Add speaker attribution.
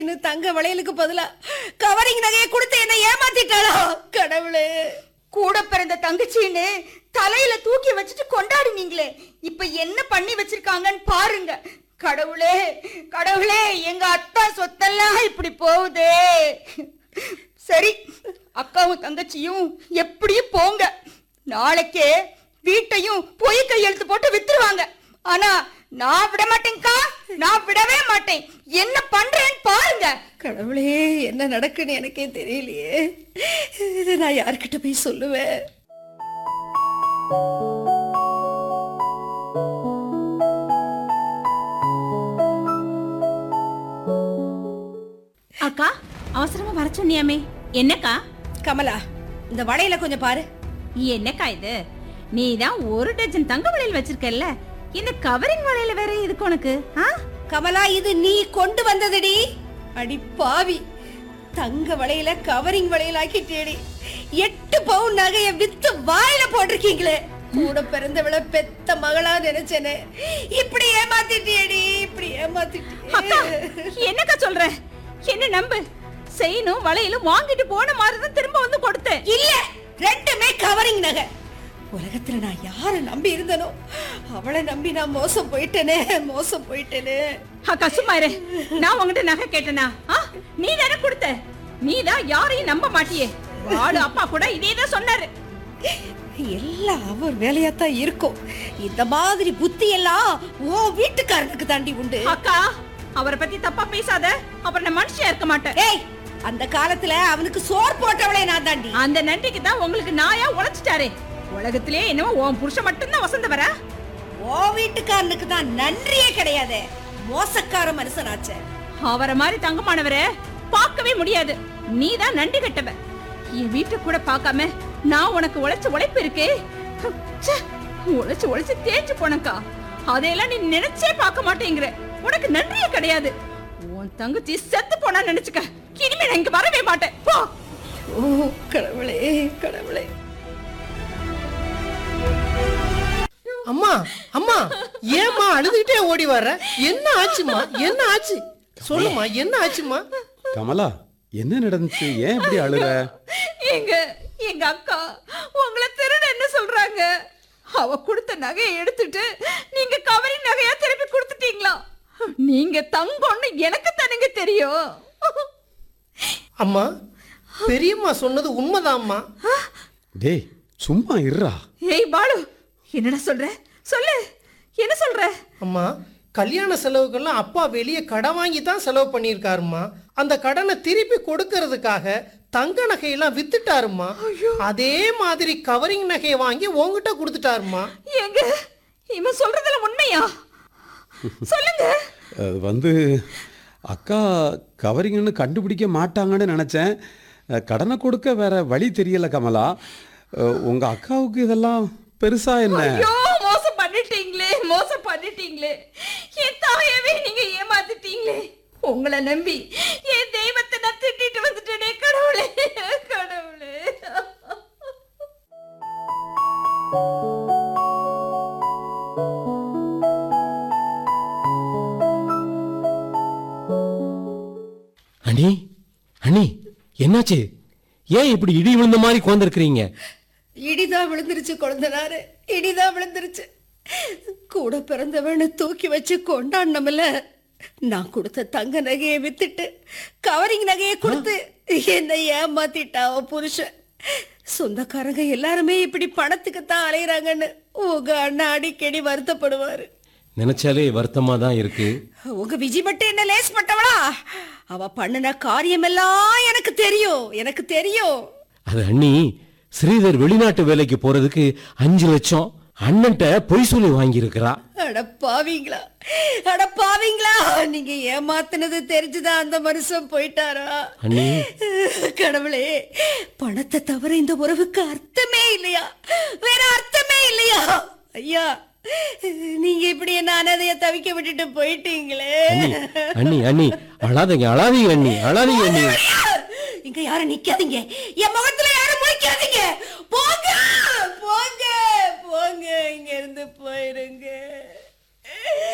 Speaker 1: இன்னும் தங்க வளையலுக்கு பதிலா கவரிங் நகையை கொடுத்து என்ன ஏமாத்திட்டாளா கடவுளே
Speaker 2: கூட பிறந்த தங்கச்சின்னு தலையில தூக்கி வச்சுட்டு கொண்டாடுனீங்களே இப்ப என்ன பண்ணி வச்சிருக்காங்கன்னு பாருங்க கடவுளே கடவுளே எங்க அத்தா சொத்தெல்லாம் இப்படி போகுதே சரி அக்காவும் தங்கச்சியும் எப்படியும் போங்க நாளைக்கே வீட்டையும் பொய் கையெழுத்து போட்டு வித்துருவாங்க ஆனா நான் விட மாட்டேன்க்கா நான் விடவே மாட்டேன் என்ன பண்றேன்னு பாருங்க
Speaker 1: கடவுளே என்ன நடக்குன்னு எனக்கே தெரியலையே இதை நான் யார்கிட்ட போய் சொல்லுவேன்
Speaker 3: அக்கா அவசரமா வர சொன்னியாமே என்னக்கா
Speaker 1: கமலா இந்த வளையல கொஞ்சம் பாரு
Speaker 3: என்னக்கா இது நீ தான் ஒரு டஜன் தங்க வளையல் வச்சிருக்கல்ல இந்த கவரிங் வளையல வேற எதுக்கு உனக்கு ஆ?
Speaker 1: கமலா இது நீ கொண்டு வந்ததுடி அடி பாவி தங்க வளையல கவரிங் வளையல் ஆக்கிட்டேடி எட்டு பவுன் நகைய வித்து வாயில போட்டிருக்கீங்களே கூட பிறந்தவள பெத்த மகளா நினைச்சேனே இப்படி ஏமாத்திட்டியேடி இப்படி
Speaker 3: அக்கா
Speaker 1: ஏமாத்திட்டியே
Speaker 3: என்னக்கா சொல்ற என்ன நம்பு செயினும் வளையலும் வாங்கிட்டு போன மாதிரி தான் திரும்ப வந்து கொடுத்தேன்
Speaker 1: இல்ல ரெண்டுமே கவரிங் நகை உலகத்துல நான் யார நம்பி இருந்தனோ அவளை நம்பி நான் மோசம் போயிட்டேனே மோசம் போயிட்டேனே
Speaker 3: அக்கா சும்மா இரு நான் உன்கிட்ட நகை கேட்டனா ஆ? நீ தானே கொடுத்த நீ தான் யாரையும் நம்ப மாட்டியே வாடு அப்பா கூட இதே தான் சொன்னாரு
Speaker 1: எல்லாம் அவர் வேலையாத்தான் இருக்கும் இந்த மாதிரி புத்தி எல்லாம் ஓ வீட்டுக்காரனுக்கு தாண்டி உண்டு
Speaker 3: அக்கா அவரை பத்தி தப்பா பேசாத அப்புறம் நான் மனுஷியா இருக்க மாட்டேன்
Speaker 1: ஏய் அந்த காலத்துல அவனுக்கு சோர் போட்டவளே நான் தாண்டி
Speaker 3: அந்த நன்றிக்கு தான் உங்களுக்கு நாயா உழைச்சிட்டாரே உலகத்திலே என்னவோ உன் புருஷன் மட்டும்தான் வசந்தவரா
Speaker 1: ஓ வீட்டுக்காரனுக்கு தான் நன்றியே கிடையாது மோசக்கார மனுஷனாச்சே
Speaker 3: அவரை மாதிரி தங்கமானவரை பார்க்கவே முடியாது நீ தான் நன்றி கட்டவ என் வீட்டை கூட பார்க்காம நான் உனக்கு உழைச்ச உழைப்பு இருக்கே ச்சே, உழைச்சு உழைச்சு தேஞ்சு போனக்கா அதையெல்லாம் நீ நினைச்சே பார்க்க மாட்டேங்கிற உனக்கு நன்றியே கிடையாது உன் தங்கச்சி செத்து போனா நினைச்சுக்க இனிமே நான் இங்க வரவே மாட்டேன் போ
Speaker 1: ஓ கடவுளே கடவுளே
Speaker 4: அம்மா அம்மா ஏம்மா அழுதுகிட்டே ஓடி வர்ற என்ன ஆச்சுமா என்ன ஆச்சு சொல்லுமா என்ன ஆச்சுமா
Speaker 5: கமலா என்ன நடந்துச்சு ஏன் இப்படி அழுற
Speaker 3: எங்க எங்க அக்கா உங்களை திருட என்ன சொல்றாங்க அவ கொடுத்த நகையை எடுத்துட்டு நீங்க கவரி நகையா திருப்பி கொடுத்துட்டீங்களா நீங்க தங்கம்னு எனக்கு தானுங்க தெரியும்
Speaker 4: அம்மா பெரியம்மா சொன்னது உண்மைதாம்மா
Speaker 5: டேய் சும்மா இருடா
Speaker 3: ஏய் பாலு என்னடா சொல்ற சொல்லு என்ன சொல்ற
Speaker 4: அம்மா கல்யாண செலவுக்கெல்லாம் அப்பா வெளியே கடன் வாங்கி தான் செலவு பண்ணியிருக்காருமா அந்த கடனை திருப்பி கொடுக்கறதுக்காக தங்க நகையெல்லாம் வித்துட்டாருமா அதே மாதிரி கவரிங் நகையை வாங்கி உங்ககிட்ட கொடுத்துட்டாருமா
Speaker 3: எங்க இவன் சொல்றதுல உண்மையா சொல்லுங்க
Speaker 5: அது வந்து அக்கா கவரிங்கன்னு கண்டுபிடிக்க மாட்டாங்கன்னு நினச்சேன் அஹ், கடனை கொடுக்க வேற வழி தெரியல கமலா அஹ், உங்க அக்காவுக்கு இதெல்லாம் பெருசா என்ன
Speaker 3: ஐயோ மோசம் பண்ணிட்டீங்களே மோசம் பண்ணிட்டீங்களே என் தாயவே நீங்க ஏமாத்திட்டீங்களே உங்களை நம்பி என் தெய்வத்தை நான் திட்டிட்டு வந்துட்டேனே கடவுளே கடவுளே
Speaker 6: அண்ணி அண்ணி என்னாச்சு ஏன் இப்படி இடி விழுந்த மாதிரி கோந்திருக்கிறீங்க
Speaker 1: இடிதான் விழுந்துருச்சு குழந்தனாரு இடிதான் விழுந்துருச்சு கூட பிறந்தவனை தூக்கி வச்சு கொண்டாடணும்ல நான் கொடுத்த தங்க நகையை வித்துட்டு கவரிங் நகையை கொடுத்து என்னை ஏமாத்திட்டா அவன் புருஷன் சொந்தக்காரங்க எல்லாருமே இப்படி பணத்துக்கு தான் அலையிறாங்கன்னு உங்க அண்ணா அடிக்கடி வருத்தப்படுவாரு
Speaker 6: நினைச்சாலே வருத்தமா தான் இருக்கு
Speaker 1: உங்க விஜி மட்டும் என்ன லேஸ் பட்டவளா அவ பண்ணுன காரியமெல்லாம் எனக்கு தெரியும் எனக்கு தெரியும்
Speaker 6: அது அண்ணி ஸ்ரீதர் வெளிநாட்டு வேலைக்கு போறதுக்கு அஞ்சு லட்சம் அண்ணன்ட்ட பொய் சொல்லி வாங்கியிருக்கிறா
Speaker 1: அட பாவீங்களா அட பாவீங்களா நீங்க ஏமாத்துனது தெரிஞ்சுதான் அந்த மனுஷன் போயிட்டாரா
Speaker 6: அண்ணி
Speaker 1: கடவுளே பணத்தை தவிர இந்த உறவுக்கு அர்த்தமே இல்லையா வேற அர்த்தமே இல்லையா ஐயா நீங்க இப்படி என்ன அனாதைய தவிக்க விட்டுட்டு போயிட்டீங்களே
Speaker 6: அண்ணி அண்ணி அண்ணி அழாதீங்க அழாதீங்க அண்ணி அழாதீங்க அண்ணி
Speaker 1: இங்க யாரும் நிக்காதீங்க என் முகத்துல யாரும் முழிக்காதீங்க போங்க போங்க போங்க இங்க இருந்து போயிருங்க